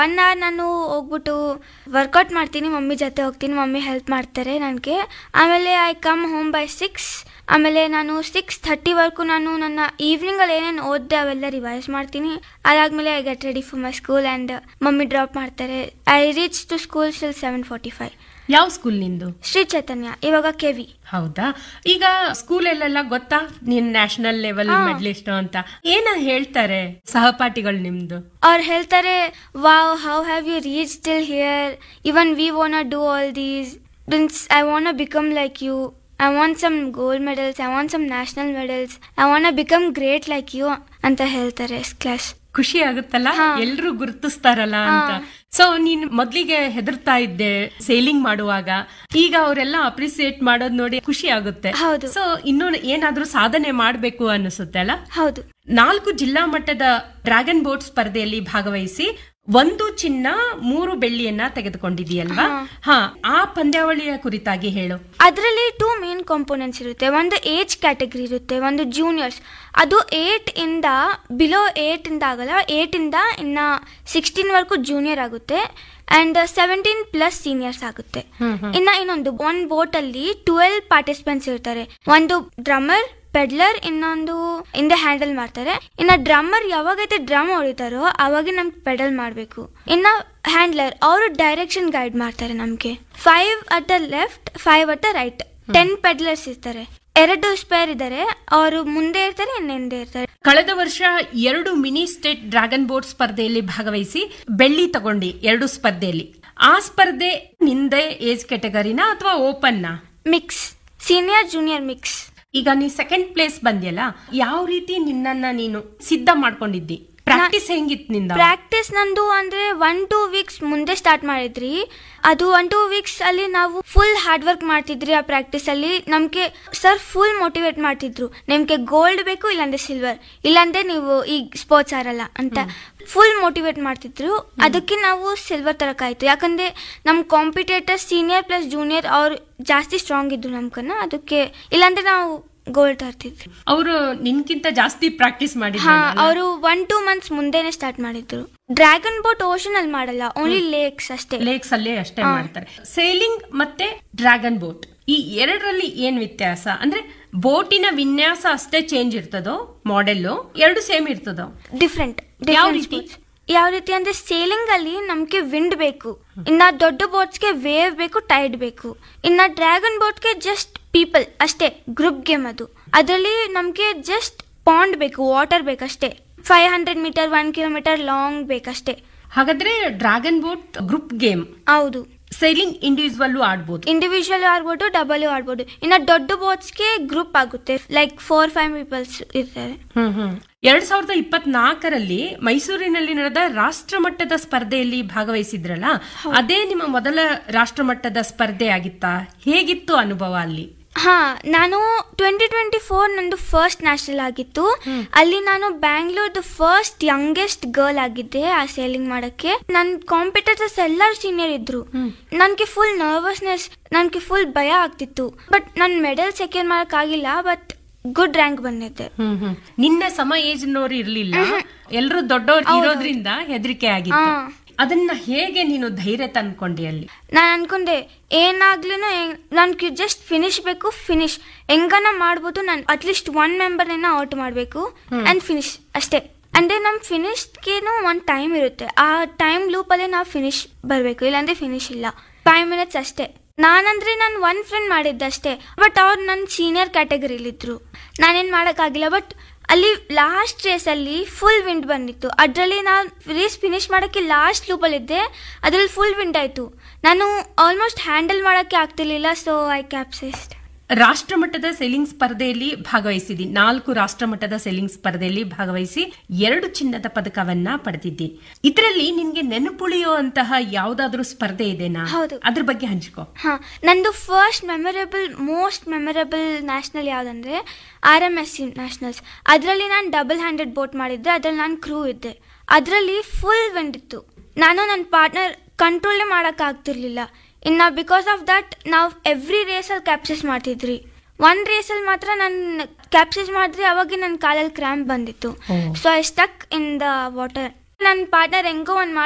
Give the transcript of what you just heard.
One hour ನಾನು ಹೋಗ್ಬಿಟ್ಟು workout ಮಾಡ್ತೀನಿ ಮಮ್ಮಿ ಜೊತೆ ಹೋಗ್ತೀನಿ ಮಮ್ಮಿ ಹೆಲ್ಪ್ ಮಾಡ್ತಾರೆ ನನಗೆ ಆಮೇಲೆ I come home by six ಆಮೇಲೆ ನಾನು ಸಿಕ್ಸ್ ಥರ್ಟಿವರೆಗೂ ನಾನು ನನ್ನ ಈವ್ನಿಂಗಲ್ಲಿ ಏನೇನು ಓದಿದೆ ಅವೆಲ್ಲ ರಿವೈಸ್ ಮಾಡ್ತೀನಿ ಅದಾದ್ಮೇಲೆ I get ready for my school and mummy drop ಮಾಡ್ತಾರೆ I reach to school still seven forty five ಯಾವ ಸ್ಕೂಲ್ ನಿಂದು ಶ್ರೀ ಚೈತನ್ಯ ಇವಾಗ ಕೆ ವಿ ಹೌದಾ ಈಗ ಸ್ಕೂಲಲ್ಲೆಲ್ಲ ಗೊತ್ತಾ ನೀನ್ ನ್ಯಾಷನಲ್ ಲೆವೆಲ್ ಹಾ. ಮೆಡ್ಲಿಸ್ಟ್ ಅಂತ ಏನ ಹೇಳ್ತಾರೆ ಸಹಪಾಠಿಗಳು ನಿಮ್ದು ಅವ್ರು ಹೇಳ್ತಾರೆ wow how have you reach till here even we want do all these means I want become like you I want some gold medals I want some national medals I want become great like you ಅಂತ ಹೇಳ್ತಾರೆ class ಖುಷಿ ಆಗುತ್ತಲ್ಲ ಹಾ. ಎಲ್ರು ಗುರುತಿಸ್ತಾರಲ್ಲ ಅಂತ ಹಾ. So ನೀನ್ ಮೊದ್ಲಿಗೆ ಹೆದರ್ತಾ ಇದ್ದೆ ಸೇಲಿಂಗ್ ಮಾಡುವಾಗ ಈಗ ಅವರೆಲ್ಲ ಅಪ್ರಿಸಿಯೇಟ್ ಮಾಡೋದ್ ನೋಡಿ ಖುಷಿ ಆಗುತ್ತೆ ಹೌದು. ಸೊ ಇನ್ನು ಏನಾದ್ರೂ ಸಾಧನೆ ಮಾಡ್ಬೇಕು ಅನಿಸುತ್ತೆ ಅಲ್ಲ ಹೌದು ನಾಲ್ಕು ಜಿಲ್ಲಾ ಮಟ್ಟದ ಡ್ರ್ಯಾಗನ್ ಬೋಟ್ ಸ್ಪರ್ಧೆಯಲ್ಲಿ ಭಾಗವಹಿಸಿ ಒಂದು ಚಿನ್ನ ಮೂರು ಬೆಳ್ಳಿಯನ್ನ ತೆಗೆದುಕೊಂಡಿದೆಯಲ್ವಾ ಹಾ ಆ ಪಂದ್ಯಾವಳಿಯ ಕುರಿತಾಗಿ ಹೇಳು ಅದರಲ್ಲಿ ಟೂ ಮೇನ್ ಕಾಂಪೋನೆಂಟ್ಸ್ ಇರುತ್ತೆ ಒಂದು ಏಜ್ ಕ್ಯಾಟಗರಿ ಇರುತ್ತೆ ಒಂದು ಜೂನಿಯರ್ಸ್ ಅದು ಏಟ್ ಇಂದ ಬಿಲೋ ಏಟ್ ಇಂದ ಆಗಲ್ಲ ಏಟ್ ಇಂದ ಇನ್ನ ಸಿಕ್ಸ್ಟೀನ್ ವರ್ಗೂ ಜೂನಿಯರ್ ಆಗುತ್ತೆ ಅಂಡ್ ಸೆವೆಂಟೀನ್ ಪ್ಲಸ್ ಸೀನಿಯರ್ಸ್ ಆಗುತ್ತೆ ಇನ್ನ ಇನ್ನೊಂದು ಒಂದ್ ಬೋಟ್ ಅಲ್ಲಿ ಟ್ವೆಲ್ ಪಾರ್ಟಿಸಿಪೆಂಟ್ಸ್ ಇರ್ತಾರೆ ಒಂದು ಡ್ರಮ್ಮರ್ ಪೆಡ್ಲರ್ ಇನ್ನೊಂದು ಹಿಂದೆ ಹ್ಯಾಂಡಲ್ ಮಾಡ್ತಾರೆ ಇನ್ನ ಡ್ರಮ್ಮರ್ ಯಾವಾಗೈತೆ ಡ್ರಮ್ ಹೊಡಿತಾರೋ ಅವಾಗ ನಮ್ಗೆ ಪೆಡಲ್ ಮಾಡಬೇಕು ಇನ್ನ ಹ್ಯಾಂಡ್ಲರ್ ಅವರು ಡೈರೆಕ್ಷನ್ ಗೈಡ್ ಮಾಡ್ತಾರೆ ನಮ್ಗೆ five at the left five at the right ten paddlers ಇರ್ತಾರೆ ಎರಡು ಸ್ಪೇರ್ ಇದ್ದಾರೆ ಅವರು ಮುಂದೆ ಇರ್ತಾರೆ ಇನ್ನು ಹಿಂದೆ ಇರ್ತಾರೆ ಕಳೆದ ವರ್ಷ ಎರಡು ಮಿನಿ ಸ್ಟೇಟ್ ಡ್ರ್ಯಾಗನ್ ಬೋಟ್ ಸ್ಪರ್ಧೆಯಲ್ಲಿ ಭಾಗವಹಿಸಿ ಬೆಳ್ಳಿ ತಗೊಂಡಿ ಎರಡು ಸ್ಪರ್ಧೆಯಲ್ಲಿ ಆ ಸ್ಪರ್ಧೆ ನಿಂದೆ ಏಜ್ ಕೆಟಗರಿನ ಅಥವಾ ಓಪನ್ನ ಮಿಕ್ಸ್ ಸೀನಿಯರ್ ಜೂನಿಯರ್ ಮಿಕ್ಸ್ ಈಗ ನೀ ಸೆಕೆಂಡ್ ಪ್ಲೇಸ್ ಬಂದ್ಯಲ್ಲ ಯಾವ ರೀತಿ ನಿನ್ನನ್ನ ನೀನು ಸಿದ್ಧ ಮಾಡ್ಕೊಂಡಿದ್ದಿ ಪ್ರಾಕ್ಟೀಸ್ ಹೆಂಗಿತ್ತು ನಿಂದ ಪ್ರಾಕ್ಟೀಸ್ ನಂದು ಅಂದ್ರೆ ಒನ್ ಟೂ ವೀಕ್ಸ್ ಮುಂದೆ ಸ್ಟಾರ್ಟ್ ಮಾಡಿದ್ರಿ ಅದು ಒನ್ ಟೂ ವೀಕ್ಸ್ ಅಲ್ಲಿ ನಾವು ಫುಲ್ ಹಾರ್ಡ್ ವರ್ಕ್ ಮಾಡ್ತಿದ್ರಿ ಆ ಪ್ರಾಕ್ಟೀಸ್ ಅಲ್ಲಿ ನಮ್ಗೆ ಸರ್ ಫುಲ್ ಮೋಟಿವೇಟ್ ಮಾಡ್ತಿದ್ರು ನಿಮ್ಗೆ ಗೋಲ್ಡ್ ಬೇಕು ಇಲ್ಲಾಂದ್ರೆ ಸಿಲ್ವರ್ ಇಲ್ಲಾಂದ್ರೆ ನೀವು ಈಗ ಸ್ಪೋರ್ಟ್ಸ್ ಆರಲ್ಲ ಅಂತ ಫುಲ್ ಮೋಟಿವೇಟ್ ಮಾಡ್ತಿದ್ರು ಅದಕ್ಕೆ ನಾವು ಸಿಲ್ವರ್ ತರಕಾಯ್ತು ಯಾಕಂದ್ರೆ ನಮ್ ಕಾಂಪಿಟೇಟರ್ ಸೀನಿಯರ್ ಪ್ಲಸ್ ಜೂನಿಯರ್ ಅವ್ರು ಜಾಸ್ತಿ ಸ್ಟ್ರಾಂಗ್ ಇದ್ರು ನಮ್ಕನ್ನ ಅದಕ್ಕೆ ಇಲ್ಲಾಂದ್ರೆ ನಾವು ಗೋಲ್ಡ್ ತರ್ತಿದ್ವಿ ಅವರು ನಿನ್ಕಿಂತ ಜಾಸ್ತಿ ಪ್ರಾಕ್ಟೀಸ್ ಹಾ ಮಾಡಿದ್ರು ಅವರು ಒನ್ ಟೂ ಮಂತ್ಸ್ ಮುಂದೆನೆ ಸ್ಟಾರ್ಟ್ ಮಾಡಿದ್ರು ಡ್ರ್ಯಾಗನ್ ಬೋಟ್ ಓಷನ್ ಅಲ್ಲಿ ಮಾಡಲ್ಲ ಓನ್ಲಿ ಲೇಕ್ಸ್ ಅಷ್ಟೇ ಲೇಕ್ಸ್ ಅಲ್ಲೇ ಅಷ್ಟೇ ಮಾಡ್ತಾರೆ ಸೇಲಿಂಗ್ ಮತ್ತೆ ಡ್ರ್ಯಾಗನ್ ಬೋಟ್ ಈ ಎರಡರಲ್ಲಿ ಏನ್ ವ್ಯತ್ಯಾಸ ಅಂದ್ರೆ ಬೋಟಿನ ವಿನ್ಯಾಸ ಅಷ್ಟೇ ಚೇಂಜ್ ಇರ್ತದೋ ಮಾಡೆಲ್ ಎರಡು ಸೇಮ್ ಇರ್ತದೋ ಡಿಫ್ರೆಂಟ್ ಯಾವ ರೀತಿ? ಯಾವ ರೀತಿ ಅಂದ್ರೆ ಸೇಲಿಂಗ್ ಅಲ್ಲಿ ನಮ್ಗೆ ವಿಂಡ್ ಬೇಕು ಇನ್ನ ದೊಡ್ಡ ಬೋಟ್ಸ್ಗೆ ವೇವ್ ಬೇಕು ಟೈಡ್ ಬೇಕು ಇನ್ನ ಡ್ರ್ಯಾಗನ್ ಬೋಟ್ಗೆ ಜಸ್ಟ್ ಪೀಪಲ್ ಅಷ್ಟೇ ಗ್ರೂಪ್ ಗೇಮ್ ಅದು ಅದರಲ್ಲಿ ನಮ್ಗೆ ಜಸ್ಟ್ ಪಾಂಡ್ ಬೇಕು ವಾಟರ್ ಬೇಕಷ್ಟೇ five hundred metre one kilometre long ಬೇಕಷ್ಟೇ ಹಾಗಾದ್ರೆ ಡ್ರ್ಯಾಗನ್ ಬೋಟ್ ಗ್ರೂಪ್ ಗೇಮ್ ಹೌದು ಸೈಲಿಂಗ್ ಇಂಡಿವಿಜುವಲ್ ಆಡ್ಬೋದು ಇಂಡಿವಿಜುವಲ್ ಆಡ್ಬೋದು ಡಬಲ್ ಆಡ್ಬೋದು ಇನ್ನ ದೊಡ್ಡ ಬೋಟ್ಸ್ಗೆ ಗ್ರೂಪ್ ಆಗುತ್ತೆ ಲೈಕ್ ಫೋರ್ ಫೈವ್ ಪೀಪಲ್ಸ್ ಇರ್ತಾರೆ ಹ್ಮ್ ಹ್ಮ್ ಎರಡ್ ಸಾವಿರದ ಇಪ್ಪತ್ನಾಲ್ಕರಲ್ಲಿ ಮೈಸೂರಿನಲ್ಲಿ ನಡೆದ ರಾಷ್ಟ್ರ ಮಟ್ಟದ ಸ್ಪರ್ಧೆಯಲ್ಲಿ ಭಾಗವಹಿಸಿದ್ರಲ್ಲ ಅದೇ ನಿಮ್ಮ ಮೊದಲ ರಾಷ್ಟ್ರ ಮಟ್ಟದ ಸ್ಪರ್ಧೆ ಆಗಿತ್ತಾ ಹೇಗಿತ್ತು ಅನುಭವ ಅಲ್ಲಿ ಹಾ ನಾನು ಟ್ವೆಂಟಿ ಟ್ವೆಂಟಿ ಫೋರ್ ನಂದು ಫಸ್ಟ್ ನ್ಯಾಷನಲ್ ಆಗಿತ್ತು ಅಲ್ಲಿ ನಾನು ಬ್ಯಾಂಗ್ಳೂರ್ದು ಫಸ್ಟ್ ಯಂಗೆಸ್ಟ್ ಗರ್ಲ್ ಆಗಿದ್ದೆ ಆ ಸೇಲಿಂಗ್ ಮಾಡಕ್ಕೆ ನನ್ನ ಕಾಂಪಿಟೇಟರ್ಸ್ ಎಲ್ಲರೂ ಸೀನಿಯರ್ ಇದ್ರು ನನ್ಗೆ ಫುಲ್ ನರ್ವಸ್ನೆಸ್ ನನ್ಗೆ ಫುಲ್ ಭಯ ಆಗ್ತಿತ್ತು ಬಟ್ ನನ್ ಮೆಡಲ್ ಸೆಕೆಂಡ್ ಮಾಡಕ್ ಆಗಿಲ್ಲ ಬಟ್ ಗುಡ್ ರ್ಯಾಂಕ್ ಬಂದಿದ್ದೆ ಹ್ಮ್ ಹ್ಮ್ ನಿನ್ನ ಸಮ ಏಜ್ ನವರು ಇರ್ಲಿಲ್ಲ ಎಲ್ರು ದೊಡ್ಡವ್ರು ಇರೋದ್ರಿಂದ ಹೆದರಿಕೆ ಆಗಿತ್ತು ಹಾ. ಅದನ್ನ ಹೇಗೆ ನೀನು ಧೈರ್ಯ ತಂದ್ಕೊಂಡಿ ಅಲ್ಲಿ ನಾನು ಅನ್ಕೊಂಡೆ ಏನಾಗ್ಲೂ ನನ್ಗೆ ಜಸ್ಟ್ ಫಿನಿಶ್ ಬೇಕು ಫಿನಿಶ್ ಹೆಂಗನ ಮಾಡ್ಬೋದು ನಾನು ಅಟ್ಲೀಸ್ಟ್ ಒನ್ ಮೆಂಬರ್ನ ಔಟ್ ಮಾಡಬೇಕು ಅಂಡ್ ಫಿನಿಶ್ ಅಷ್ಟೇ ಅಂದ್ರೆ ನಮ್ ಫಿನಿಶ್ಗೇನು ಒಂದು ಟೈಮ್ ಇರುತ್ತೆ ಆ ಟೈಮ್ ಲೂಪಲ್ಲೇ ನಾವು ಫಿನಿಶ್ ಬರಬೇಕು ಇಲ್ಲಾಂದ್ರೆ ಫಿನಿಶ್ ಇಲ್ಲ ಫೈವ್ ಮಿನಿಟ್ಸ್ ಅಷ್ಟೇ ನಾನಂದ್ರೆ ನಾನು ಒನ್ ಫ್ರೆಂಡ್ ಮಾಡಿದ್ದೆ ಅಷ್ಟೇ ಬಟ್ ಅವ್ರು ನನ್ನ ಸೀನಿಯರ್ ಕ್ಯಾಟಗರಿಲಿದ್ರು ನಾನೇನು ಮಾಡೋಕ್ಕಾಗಿಲ್ಲ ಬಟ್ ಅಲ್ಲಿ ಲಾಸ್ಟ್ ರೇಸಲ್ಲಿ ಫುಲ್ ವಿಂಡ್ ಬಂದಿತ್ತು ಅದರಲ್ಲಿ ನಾನು ರೇಸ್ ಫಿನಿಶ್ ಮಾಡೋಕ್ಕೆ ಲಾಸ್ಟ್ ಲೂಪಲ್ಲಿದ್ದೆ ಅದ್ರಲ್ಲಿ ಫುಲ್ ವಿಂಡ್ ಆಯಿತು ನಾನು ಆಲ್ಮೋಸ್ಟ್ ಹ್ಯಾಂಡಲ್ ಮಾಡೋಕ್ಕೆ ಆಗ್ತಿರ್ಲಿಲ್ಲ ಸೊ ಐ ಕ್ಯಾಪ್ಸೈಸ್ಡ್ ರಾಷ್ಟ್ರ ಮಟ್ಟದ ಸೆಲಿಂಗ್ ಸ್ಪರ್ಧೆಯಲ್ಲಿ ಭಾಗವಹಿಸಿದಿ ನಾಲ್ಕು ರಾಷ್ಟ್ರ ಮಟ್ಟದ ಸೆಲಿಂಗ್ ಸ್ಪರ್ಧೆಯಲ್ಲಿ ಭಾಗವಹಿಸಿ ಎರಡು ಚಿನ್ನದ ಪದಕವನ್ನ ಪಡೆದಿದ್ದಿ ಇದರಲ್ಲಿ ನಿನ್ಗೆ ನೆನಪುಳಿಯುವಂತಹ ಯಾವ್ದಾದ್ರೂ ಸ್ಪರ್ಧೆ ಇದೆನಾ ಹೌದು. ಅದ್ರ ಬಗ್ಗೆ ಹಂಚ್ಕೋ ಹಾಂ ನಂದು first memorable most memorable national ಯಾವುದಂದ್ರೆ R M S C nationals ಅದರಲ್ಲಿ ನಾನು ಡಬಲ್ ಹ್ಯಾಂಡೆಡ್ ಬೋಟ್ ಮಾಡಿದ್ದೆ ಅದ್ರಲ್ಲಿ ನಾನು ಕ್ರೂ ಇದ್ದೆ ಅದರಲ್ಲಿ ಫುಲ್ ವಿಂಡ್ ಇತ್ತು ನಾನು ನನ್ನ ಪಾರ್ಟ್ನರ್ ಕಂಟ್ರೋಲೇ ಮಾಡೋಕ್ಕಾಗ್ತಿರ್ಲಿಲ್ಲ ಇನ್ನು ಬಿಕಾಸ್ ಆಫ್ ದಟ್ ನಾವು ಎವ್ರಿ ರೇಸಲ್ಲಿ ಕ್ಯಾಪ್ಸೈಸ್ ಮಾಡ್ತಿದ್ರಿ ಒನ್ ರೇಸಲ್ಲಿ ಮಾತ್ರ ನಾನು ಕ್ಯಾಪ್ಸೈಸ್ ಮಾಡಿದ್ರೆ ಅವಾಗ ನನ್ನ ಕಾಲಲ್ಲಿ ಕ್ರ್ಯಾಂಪ್ ಬಂದಿತ್ತು oh. So I stuck in the water ನನ್ನ ಪಾರ್ಟ್ನರ್ ಹೆಂಗೋ ಒಂದು